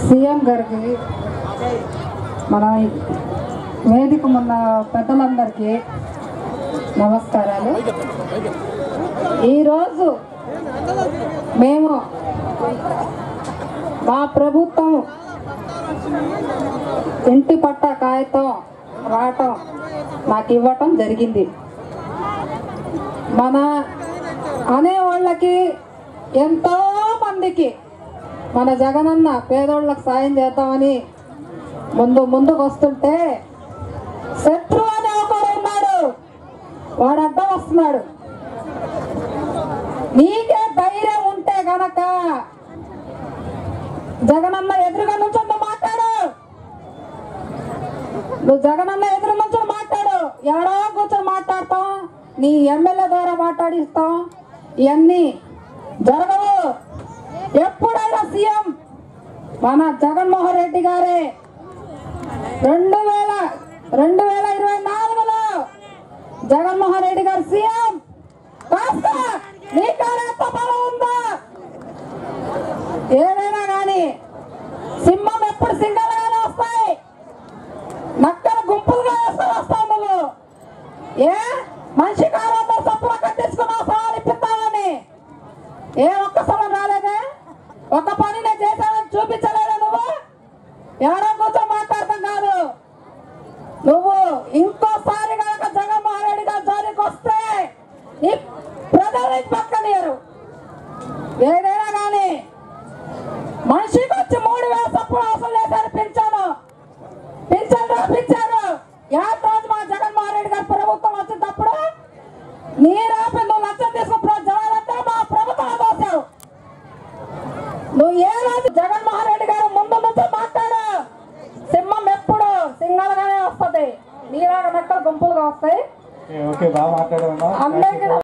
CM గారికి మన వేదిక ఉన్న పెద్దలందరికీ నమస్కారాలు ఈరోజు మేము మా ప్రభుత్వం ఇంటి పట్ట కాగితం రావటం నాకు ఇవ్వటం జరిగింది మన అనేవాళ్ళకి ఎంతో మందికి మన జగనన్న పేదోళ్ళకి సాయం చేద్దామని ముందు ముందుకు వస్తుంటే శత్రు అనే ఒకడు ఉన్నాడు వాడు అడ్డం వస్తున్నాడు నీకే ధైర్యం ఉంటే గనక జగనన్న ఎదురుగా నుంచి మాట్లాడు నువ్వు జగనన్న ఎదురు నుంచి మాట్లాడు ఎవడో కూర్చొని మాట్లాడతాం నీ ఎమ్మెల్యే ద్వారా మాట్లాడిస్తాం ఇవన్నీ జరగవు ఎప్పుడైనా సీఎం మన జగన్మోహన్ రెడ్డి గారే రెండు వేల రెండు వేల ఇరవై నాలుగులో జగన్మోహన్ రెడ్డి గారు సీఎం కాస్త నీకాడే బలం ఉందా ఏదైనా కానీ సింహం ఎప్పుడు సింగల్గానే వస్తాయి నక్కలు గుంపులుగా వేస్తూ వస్తావు నువ్వు ఏ మనిషి కాలంలో సప్పుల కట్టించుకున్నావు సవాలు ఇప్పిస్తావని ఏ ఒక్క సవాలు రాలేదే ఒక పని నేను చేశానని చూపించలేదా నువ్వు ఎవరో కూర్చో మాట్లాడతాం కాదు నువ్వు ఇంకోసారి కనుక జగన్మోహన్ రెడ్డి గారి జోలికి వస్తే నీ ప్రజల నుంచి పక్కనీయరు ఏదైనా కానీ మనిషికి వచ్చి మూడు వేల సప్పుడు అవసరం లేదని పెంచాను పింఛన్ రాపించారు యాభై రోజు మా జగన్మోహన్ రెడ్డి గారి ప్రభుత్వం వచ్చేటప్పుడు నీ రాపి నువ్వు లక్షం తీసుకున్న జనాలంతా మా ప్రభుత్వం దోశావు నువ్వు ఏ రోజు జగన్మోహన్ రెడ్డి గారు ముందు నుంచి మాట్లాడు సింహం ఎప్పుడు సింగల్గానే వస్తది నీలాగా నక్కలు గుంపులుగా వస్తాయి ఓకే బాగా మాట్లాడామమ్మా అందరికీ